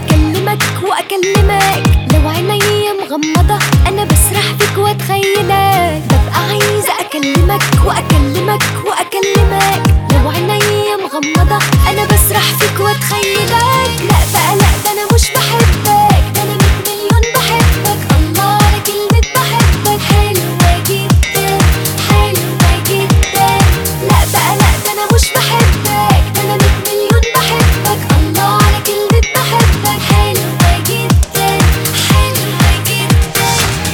اكلمك واكلمك لو عيني مغمضة انا بسرح فيك واتخيلك ببقى عايزة اكلمك واكلمك واكلمك لو عيني مغمضة انا بسرح فيك واتخيلك لا بقى لا ده انا مش بحبك ده انا مية مليون بحبك الله على كلمة بحبك حلوة جدا حلوة جدا لا بقى لا ده انا مش بحبك ده انا مية مليون بحبك الله على كلمة بحبك حلوة جدا حلوة جدا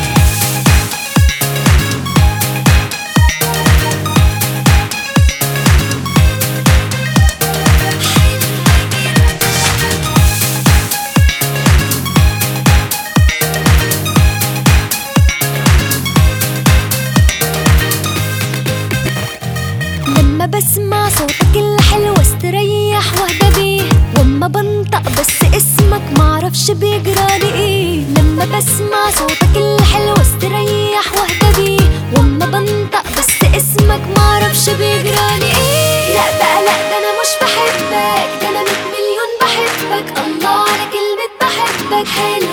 لما بسمع صوتك الحلو استريح واهدى بيه واما بنطق بس اسمك معرفش بيجرالي ايه لما بسمع صوتك الحلو استريح واهدى بيه واما بنطق بس اسمك معرفش بيجرالي ايه لا بقى لا ده انا مش بحبك ده انا مية مليون بحبك الله على كلمة بحبك حلو